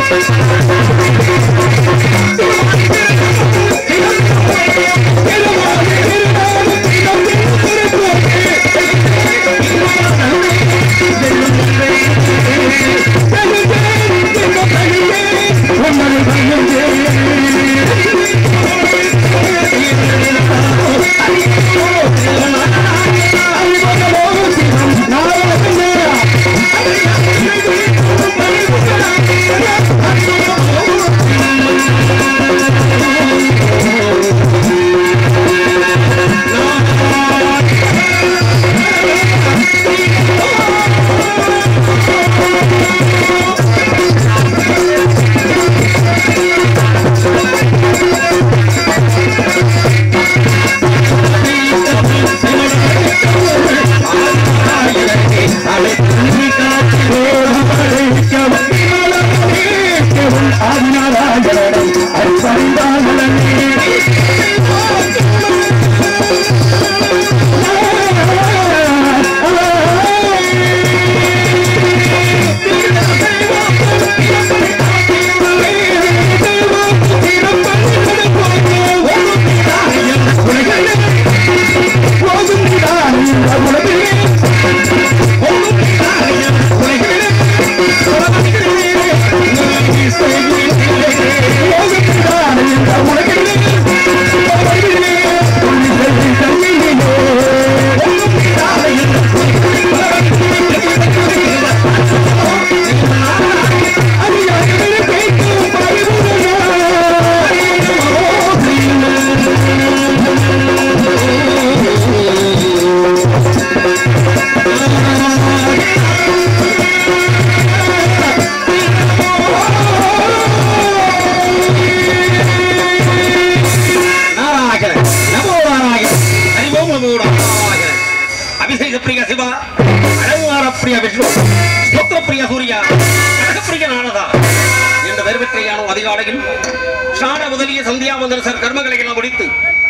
நாராயணன் நமோ நாராயணன் ஹரிவோம் நமோ நாராயணன் அபிஷேக பிரிய சிவா அழகார பிரிய விஷ்ணு ஸ்தோத்திர பிரிய சூர்யா கனகப்பிரிய நாரதா என்ற வெறுவற்றையான அதிகாலையில் ஸ்நான முதலிய சந்தியா மந்திரசர் கர்மங்களை எல்லாம் முடித்து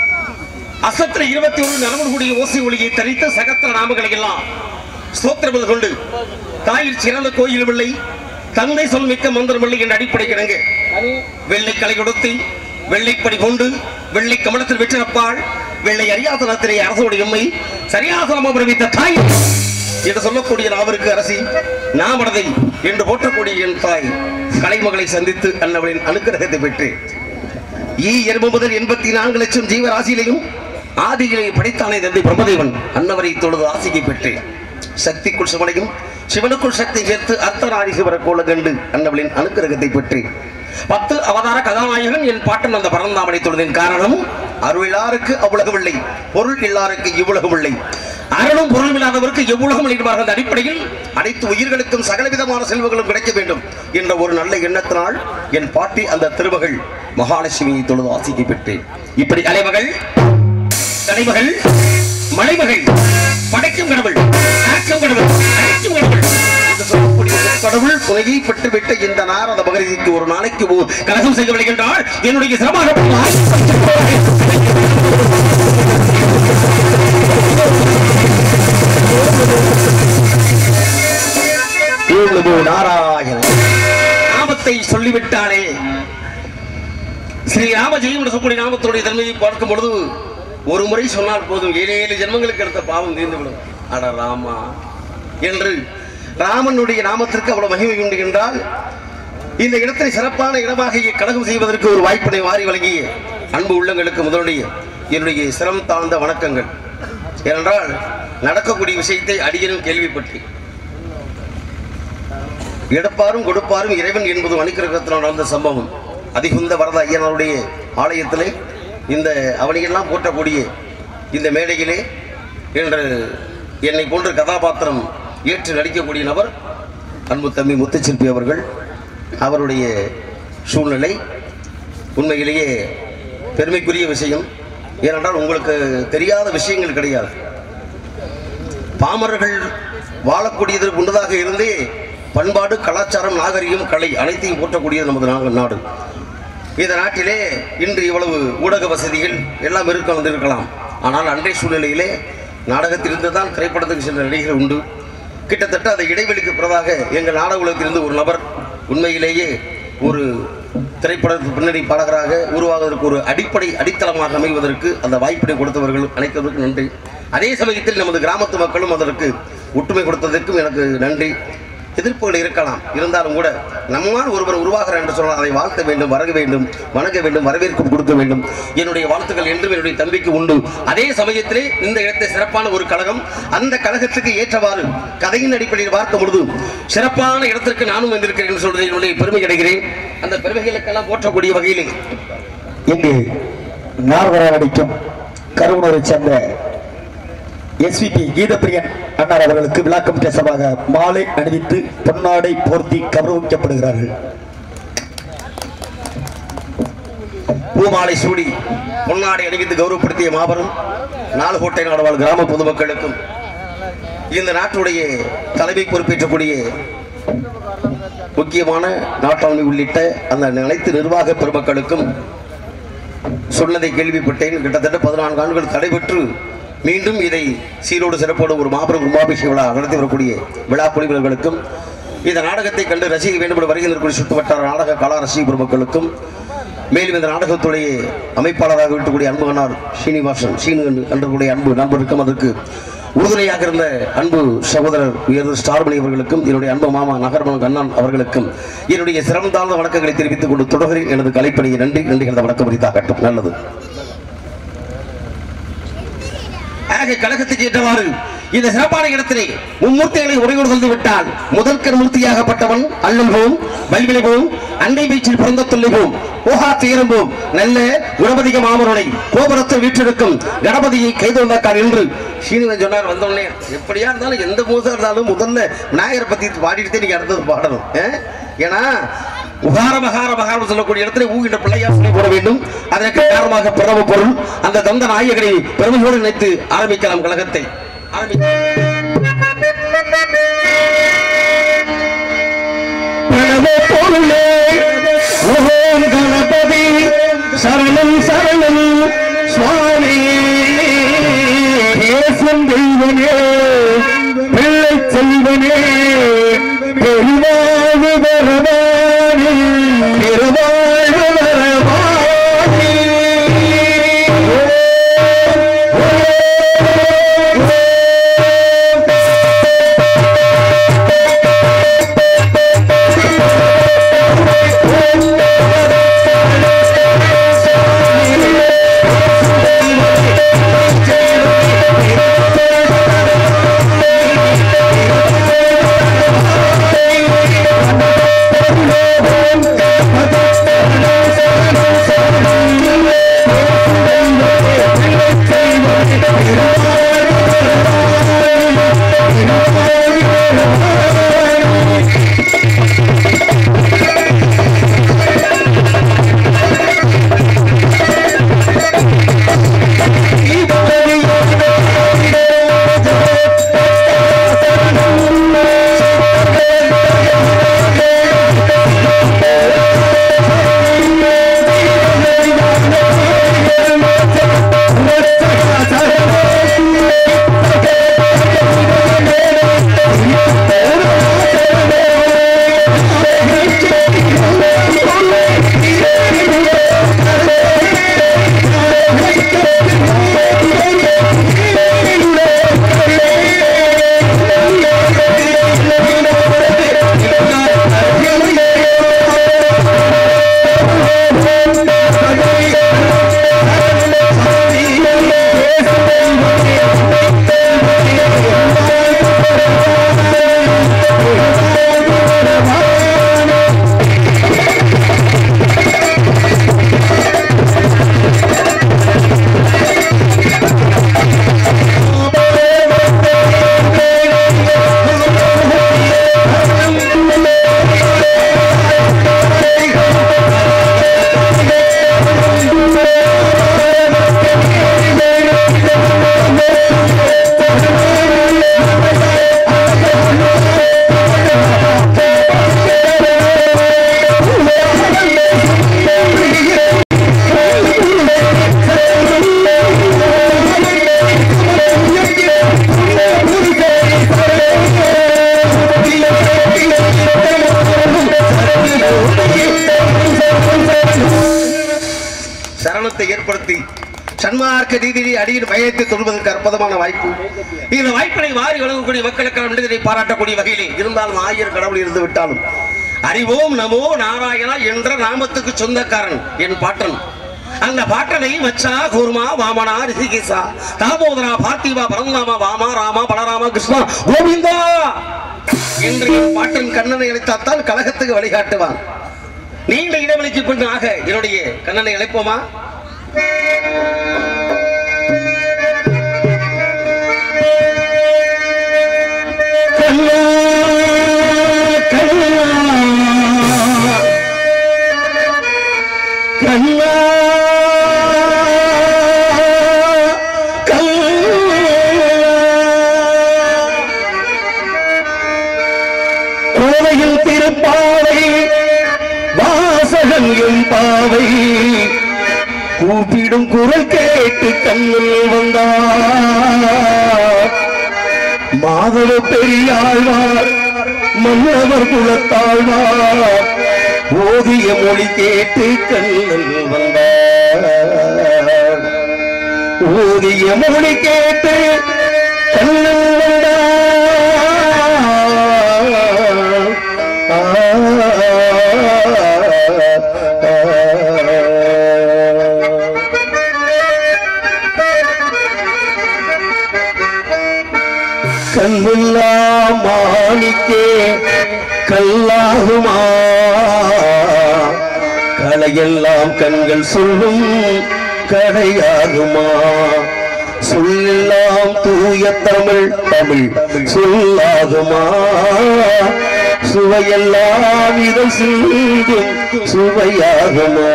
அசத்திர இருபத்தி ஒன்று நரம்பு கூடிய ஓசை ஒளியை தரித்து சகத்திர நாமங்களை எல்லாம் ஸ்தோத்திரமது கொண்டு தாயில் சிறந்த கோயில் பிள்ளை தந்தை சொல் மிக்க மந்திரமில்லை என்ற அடிப்படை கிடங்கு வெள்ளை கலை கொடுத்து வெள்ளைப்படி கொண்டு வெள்ளை கமலத்தில் வெற்றிடப்பாள் வெள்ளை அரியாசனத்திலே அரசுடைய எம்மை சரியாசனமாக பிரமித்த தாய் என்று சொல்லக்கூடிய நாவருக்கு அரசி நாமனதை என்று போற்றக்கூடிய என் தாய் கலைமகளை சந்தித்து அன்னவளின் அனுக்கிரகத்தை பெற்று ஈ எறும்பு முதல் எண்பத்தி நான்கு லட்சம் ஜீவராசியிலையும் ஆதியிலே படைத்தானே தந்தை பிரம்மதேவன் அன்னவரை தொழுது ஆசியை பெற்றேன் சக்திக்குள் சிவனையும் சிவனுக்குள் சக்தி சேர்த்து அர்த்தநாரி சிவர கோல கண்டு அன்னவளின் அனுக்கிரகத்தை பெற்று பத்து அவதார கதாநாயகன் என் பாட்டன் அந்த பரந்தாமனை தொழுதின் காரணம் அருள் இல்லாருக்கு அவ்வுலகம் இல்லை பொருள் இல்லாருக்கு இவ்வுலகம் இல்லை அருளும் பொருளும் இல்லாதவருக்கு எவ்வுலகம் என்பார்கள் அந்த அடிப்படையில் அனைத்து உயிர்களுக்கும் சகலவிதமான செல்வங்களும் கிடைக்க வேண்டும் என்ற ஒரு நல்ல எண்ணத்தினால் என் பாட்டி அந்த திருமகள் மகாலட்சுமியை தொழுது ஆசிக்கை பெற்றேன் இப்படி அலைமகள் தலைமகள் மலைமகள் படைக்கும் கடவுள் காக்கும் கடவுள் அழைக்கும் கடவுள் என்று சொல்லக்கூடிய கடவுள் துணையை பெற்றுவிட்ட இந்த நாரத மகரிஷிக்கு ஒரு நாளைக்கு ஓ- கலகம் செய்ய விளைகின்றால் என்னுடைய சிரமாக நாராயணன் நாமத்தை சொல்லிவிட்டாலே ஸ்ரீ ராமஜெயம் என்று சொல்லக்கூடிய நாமத்துடைய தன்மையை பார்க்கும் பொழுது ஒரு முறை சொன்னால் போதும் ஏழு ஏழு ஜென்மங்களுக்கு எடுத்த பாவம் தீர்ந்துவிடும் அட ராமா என்று ராமனுடைய நாமத்திற்கு அவ்வளவு மகிமை உண்டு என்றால் இந்த இடத்தை சிறப்பான இடமாக இங்கே கழகம் செய்வதற்கு ஒரு வாய்ப்பினை வாரி வழங்கிய அன்பு உள்ளங்களுக்கு முதலுடைய என்னுடைய சிரம் தாழ்ந்த வணக்கங்கள் ஏனென்றால் நடக்கக்கூடிய விஷயத்தை அடியனும் கேள்விப்பட்டேன் எடுப்பாரும் கொடுப்பாரும் இறைவன் என்பது அணிக்கிரகத்தில் நடந்த சம்பவம் அதிகுந்த வரத ஐயனாருடைய ஆலயத்திலே இந்த அவனையெல்லாம் போற்றக்கூடிய இந்த மேடையிலே என்று என்னை போன்ற கதாபாத்திரம் ஏற்று நடிக்கக்கூடிய நபர் அன்பு தம்பி முத்துச்சிற்பி அவர்கள் அவருடைய சூழ்நிலை உண்மையிலேயே பெருமைக்குரிய விஷயம் ஏனென்றால் உங்களுக்கு தெரியாத விஷயங்கள் கிடையாது பாமரர்கள் வாழக்கூடியதற்கு முன்னதாக இருந்தே பண்பாடு கலாச்சாரம் நாகரிகம் கலை அனைத்தையும் போற்றக்கூடியது நமது நா- நாடு இந்த நாட்டிலே இன்று இவ்வளவு ஊடக வசதிகள் எல்லாம் இருக்க வந்திருக்கலாம் ஆனால் அன்றைய சூழ்நிலையிலே நாடகத்திலிருந்து தான் திரைப்படத்துக்கு சென்ற நடிகர்கள் உண்டு கிட்டத்தட்ட அந்த இடைவெளிக்கு பிறகாக எங்கள் நாடக உலகத்திலிருந்து ஒரு நபர் உண்மையிலேயே ஒரு திரைப்படத்துக்கு பின்னணி பாடகராக உருவாகுவதற்கு ஒரு அடிப்படை அடித்தளமாக அமைவதற்கு அந்த வாய்ப்பினை கொடுத்தவர்கள் அனைத்தவருக்கும் நன்றி அதே சமயத்தில் நமது கிராமத்து மக்களும் அதற்கு ஒற்றுமை கொடுத்ததற்கும் எனக்கு நன்றி எதிர்ப்புகள் இருக்கலாம் இருந்தாலும் கூட நம்மால் ஒருவர் உருவாகிறார் என்று சொன்னால் அதை வாழ்த்த வேண்டும் வரக வேண்டும் வணங்க வேண்டும் வரவேற்பு கொடுக்க வேண்டும் என்னுடைய வாழ்த்துக்கள் என்றும் என்னுடைய தம்பிக்கு உண்டு அதே சமயத்திலே இந்த இடத்தை சிறப்பான ஒரு கழகம் அந்த கழகத்துக்கு ஏற்றவாறு கதையின் அடிப்படையில் பார்க்கும் பொழுது சிறப்பான இடத்திற்கு நானும் வந்திருக்கிறேன் என்று சொல்வதில் என்னுடைய பெருமை கிடைக்கிறேன் அந்த பெருமைகளுக்கெல்லாம் போற்றக்கூடிய வகையிலே இங்கு நார்வரடிக்கும் கருவூரை சேர்ந்த எஸ்விபி கீதப்பிரியன் அண்ணார் அவர்களுக்கு விளக்கம் பேசமாக மாலை அணிவித்து பொன்னாடை போர்த்தி கௌரவிக்கப்படுகிறார்கள் பூமாலை சூடி பொன்னாடை அணிவித்து கௌரவப்படுத்திய மாபெரும் நாலுகோட்டை நாடுவாழ் கிராம பொதுமக்களுக்கும் இந்த நாட்டுடைய தலைமை பொறுப்பேற்றக்கூடிய முக்கியமான நாட்டாண்மை உள்ளிட்ட அந்த அனைத்து நிர்வாக பெருமக்களுக்கும் சொன்னதை கேள்விப்பட்டேன் கிட்டத்தட்ட பதினான்கு ஆண்டுகள் தடைபெற்று மீண்டும் இதை சீரோடு சிறப்போடு ஒரு மாபெரும் கும்பாபிஷேக விழா நடத்தி வரக்கூடிய விழா குழுவினர்களுக்கும் இந்த நாடகத்தை கண்டு ரசிக்க வேண்டும் என்று வருகின்ற சுற்று வட்டார நாடக கலா ரசிக பெருமக்களுக்கும் மேலும் இந்த நாடகத்துடைய அமைப்பாளராக இருக்கக்கூடிய அன்பு அண்ணார் ஸ்ரீனிவாசன் சீனு என்று அன்றக்கூடிய அன்பு நண்பருக்கும் அதற்கு உறுதுணையாக இருந்த அன்பு சகோதரர் உயர்ந்த ஸ்டார்மணி அவர்களுக்கும் என்னுடைய அன்பு மாமா நகர்மன் கண்ணன் அவர்களுக்கும் என்னுடைய சிறந்தாழ்ந்த வணக்கங்களை தெரிவித்துக் கொண்டு தொடர்கிறேன் எனது கலைப்பணியை நன்றி நன்றி கலந்த வணக்கம் உரித்தாகட்டும் நல்லது ஆக கழகத்துக்கு ஏற்றவாறு இந்த சிறப்பான இடத்திலே மும்மூர்த்திகளை உரையோடு தந்து விட்டால் முதற்கர் மூர்த்தியாகப்பட்டவன் அல்லல் போம் வல்விலை போம் அண்டை வீச்சில் பிறந்த தொல்லை போம் ஓஹா துயரம் போம் நல்ல குணபதிக மாமருனை கோபுரத்தில் வீற்றிருக்கும் கணபதியை கைதொண்டாக்கார் என்று ஸ்ரீனிவன் சொன்னார் வந்தோடனே எப்படியா இருந்தாலும் எந்த மூசா இருந்தாலும் முதல்ல விநாயகரை பத்தி பாடிட்டு நீங்க அடுத்தது பாடணும் ஆ? ஏன்னா உகார மகார மகாரம் சொல்லக்கூடிய இடத்துல ஊகின்ற பிள்ளையார் சொல்லி போட வேண்டும் அதற்கு காரணமாக பிறவு பொருள் அந்த தந்த நாயகனை பெருமையோடு நினைத்து ஆரம்பிக்கலாம் கழகத்தை ஆரம்பிக்கலாம் பிரணவ பொருளே ஓம் கணபதி சரணம் சரணம் சுவாமி பேசும் தெய்வனே பிள்ளை செல்வனே பெருவாழ்வு வரவானே பெருவாழ்வு வரவானே Thank ஆரம்பத்தை ஏற்படுத்தி சன்மார்க்க நீதியை அடியின் பயத்தை தொடுவதற்கு அற்புதமான வாய்ப்பு இந்த வாய்ப்பினை வாரி வழங்கக்கூடிய மக்களுக்கான விடுதலை பாராட்டக்கூடிய வகையிலே இருந்தாலும் ஆயிரம் கடவுள் இருந்து விட்டாலும் அறிவோம் நமோ நாராயணா என்ற நாமத்துக்கு சொந்தக்காரன் என் பாட்டன் அந்த பாட்டனை மச்சா கூர்மா வாமனா ரிஷிகேசா தாமோதரா பார்த்திவா பரந்தாமா வாமா ராமா பலராமா கிருஷ்ணா கோவிந்தா என்று என் பாட்டன் கண்ணனை அழைத்தாத்தான் கழகத்துக்கு வழிகாட்டுவான் நீண்ட இடைவெளிக்கு பின் ஆக என்னுடைய கண்ணனை அழைப்போமா கல்லா கல்லா கல்லா கோவையில் திருப்பாவை வாசகன் என் பாவை கூப்பிடும் குரல் கேட்டு கண்ணில் வந்தார் மாதவ பெரியாழ்வார் மன்னவர் குலத்தாழ்வார் ஓதிய மொழி கேட்டு கண்ணல் வந்தார் ஓதிய மொழி கேட்டு கண்ணல் வந்தார் கல்லுல்லா மாணிக்கே கல்லாகுமா கலையெல்லாம் கண்கள் சொல்லும் கடையாகுமா சொல்லெல்லாம் தூய தமிழ் தமிழ் சொல்லாகுமா சுவையெல்லாம் இதை சிந்தும் சுவையாகுமா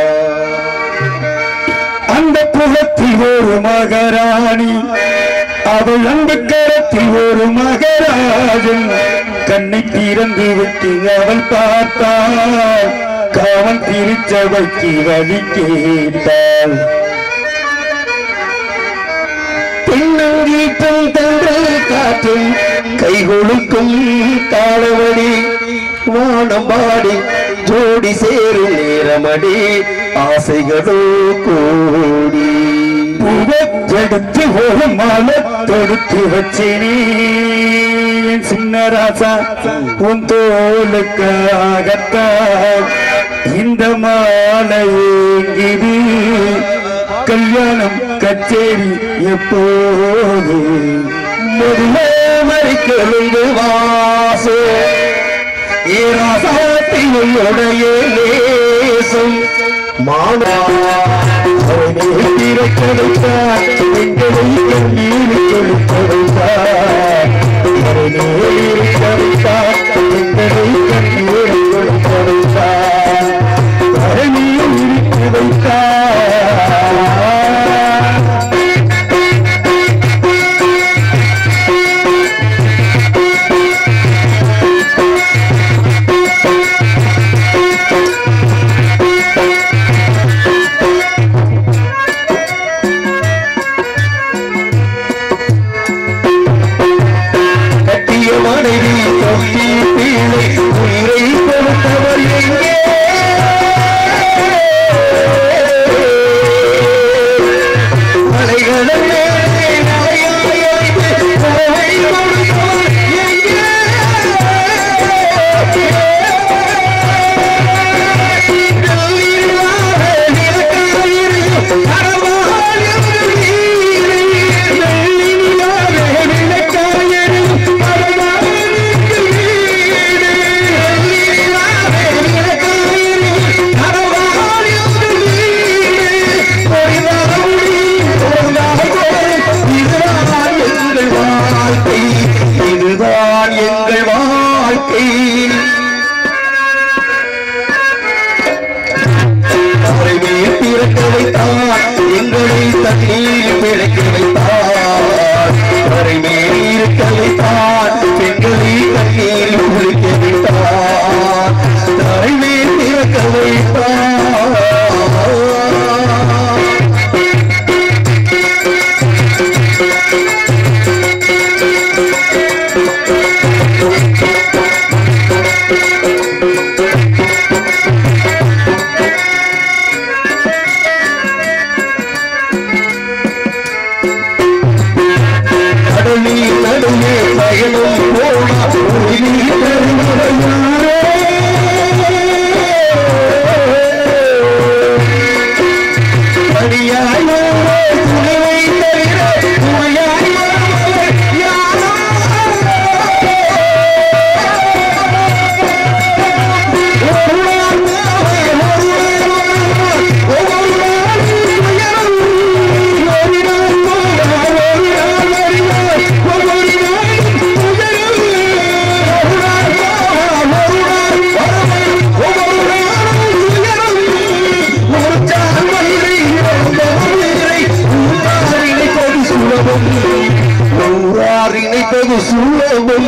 அந்த புலத்தில் ஒரு மகராணி அவள் அந்த கரத்தில் ஒரு மகராஜன் கண்ணை திறந்து விட்டு அவள் பார்த்தாள் காவல் திருச்சபைக்கு வழி கேட்டாள் பெண்ணங்கீட்டும் தங்கள் காற்றும் கை கொடுக்கும் தாளவடி வானம்பாடி ஜோடி சேரும் நேரமடி ஆசைகளோ கூடி எடுத்து ஒரு மாலை தொடுத்து வச்சேனே என் சின்ன ராசா உன் தோலுக்காகத்தான் இந்த மாலை ஏங்கிது கல்யாணம் கச்சேரி எப்போது மறிக்கொழுந்து வாசோ ஏராசாத்தினுடைய நேசம் மானா திறக்கடைத்தார் எங்களை கண்ணீர் கொடுக்கடைத்தார் கடைத்தார் எங்களை கண்ணீர் கொடுக்கடைத்தார் தரணியில் இருக்கு வைத்தார் கட்டிய மனைவி தொட்டி பிள்ளை உயிரை சூழவை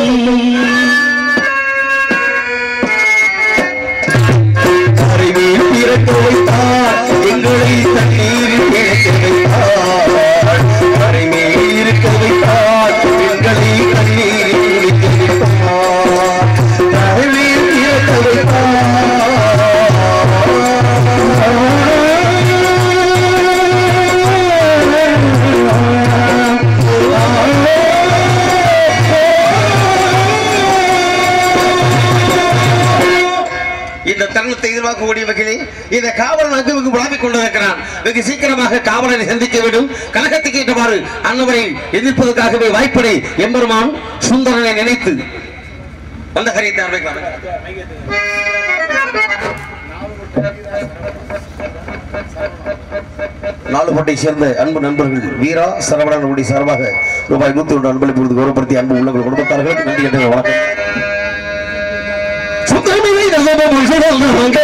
கரைமீன் பிறக்க வைத்தார் எங்களை தண்ணீரில் இழக்க வைத்தார் கரைமீன் இருக்க வைத்தார் எங்களை தண்ணீரில் குளிக்க வைத்தார் கரைமீன் இறக்க இந்த தருணத்தை எதிர்பார்க்கக்கூடிய வகையிலே இந்த காவலன் அங்குமிக்கு உலாவிக் கொண்டிருக்கிறான் வெகு சீக்கிரமாக காவலனை சந்திக்க வேண்டும் கழகத்துக்கு ஏற்றவாறு அன்னவரை எதிர்ப்பதற்காகவே வாய்ப்படை எம்பெருமான் சுந்தரனை நினைத்து வந்த கரையை ஆரம்பிக்கலாம் நாலுபட்டை சேர்ந்த அன்பு நண்பர்கள் வீரா சரவணன் உடைய சார்பாக ரூபாய் நூத்தி ஒன்று அன்பளிப்பு கொடுத்து கௌரவப்படுத்தி அன்பு உள்ளங்கள் கொடுத்தார்கள் நன்றி என்ற வணக்கம் சுந்தரமில்லை நல்ல சுடல்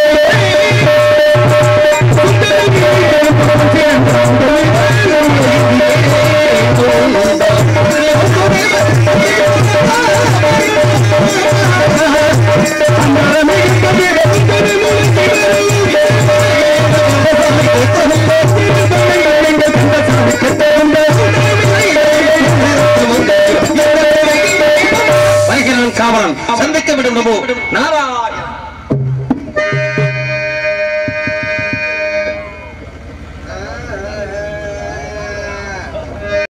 வருகிறான் காவலன்